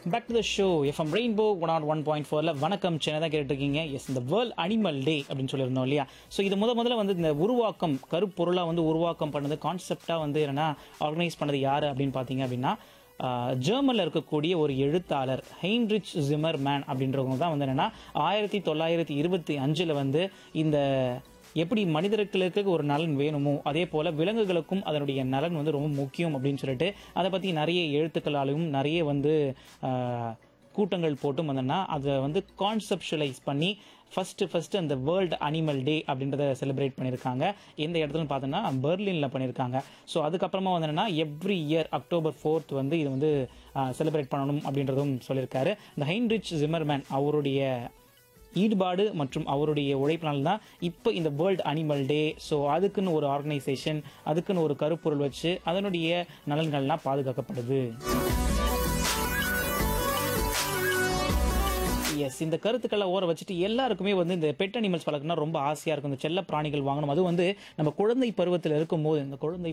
back to the show FM Rainbow one ஆட் one point ஃபோரில் வணக்கம் சென்னை தான் கேட்டுருக்கீங்க எஸ் இந்த வேர்ல்ட் அனிமல் டே அப்படின்னு சொல்லியிருந்தோம் இல்லையா ஸோ இது முத முதல்ல வந்து இந்த உருவாக்கம் கருப்பொருளாக வந்து உருவாக்கம் பண்ணது கான்செப்டாக வந்து என்னன்னா ஆர்கனைஸ் பண்ணது யார் அப்படின்னு பார்த்தீங்க அப்படின்னா ஜெர்மனில் இருக்கக்கூடிய ஒரு எழுத்தாளர் ஹெயின்ரிச் ஜிமர் மேன் அப்படின்றவங்க தான் வந்து என்னன்னா ஆயிரத்தி தொள்ளாயிரத்தி இருபத்தி அஞ்சில் வந்து இந்த எப்படி மனிதர்களுக்கு ஒரு நலன் வேணுமோ அதே போல விலங்குகளுக்கும் அதனுடைய நலன் வந்து ரொம்ப முக்கியம் அப்படின்னு சொல்லிட்டு அதை பற்றி நிறைய எழுத்துக்களாலும் நிறைய வந்து ஆஹ், கூட்டங்கள் போட்டும் வந்தோன்னா அதை வந்து கான்செப்ஷுவலைஸ் பண்ணி ஃபர்ஸ்ட் ஃபர்ஸ்ட் அந்த வேர்ல்டு அனிமல் டே அப்படின்றத செலிப்ரேட் பண்ணியிருக்காங்க எந்த இடத்துல பார்த்தோன்னா பெர்லினில் பண்ணியிருக்காங்க ஸோ அதுக்கப்புறமா வந்து என்னன்னா எவ்ரி இயர் அக்டோபர் ஃபோர்த் வந்து இது வந்து செலிப்ரேட் பண்ணணும் அப்படின்றதும் சொல்லியிருக்காரு இந்த ஹைன்ரிச் ஜிமர்மேன் அவருடைய ஈடுபாடு மற்றும் அவருடைய உழைப்பினால் தான் இப்போ இந்த வேர்ல்டு அனிமல் டே ஸோ அதுக்குன்னு ஒரு ஆர்கனைசேஷன் அதுக்குன்னு ஒரு கருப்பொருள் வச்சு அதனுடைய நலன்கள்லாம் பாதுகாக்கப்படுது எஸ் இந்த கருத்துக்களை ஓர வச்சுட்டு எல்லாருக்குமே வந்து இந்த பெட் அனிமல்ஸ் வளர்க்கணும்னா ரொம்ப ஆசையாக இருக்கும் இந்த செல்ல பிராணிகள் வாங்கணும் அது வந்து நம்ம குழந்தை பருவத்தில் இருக்கும்போது இந்த குழந்தை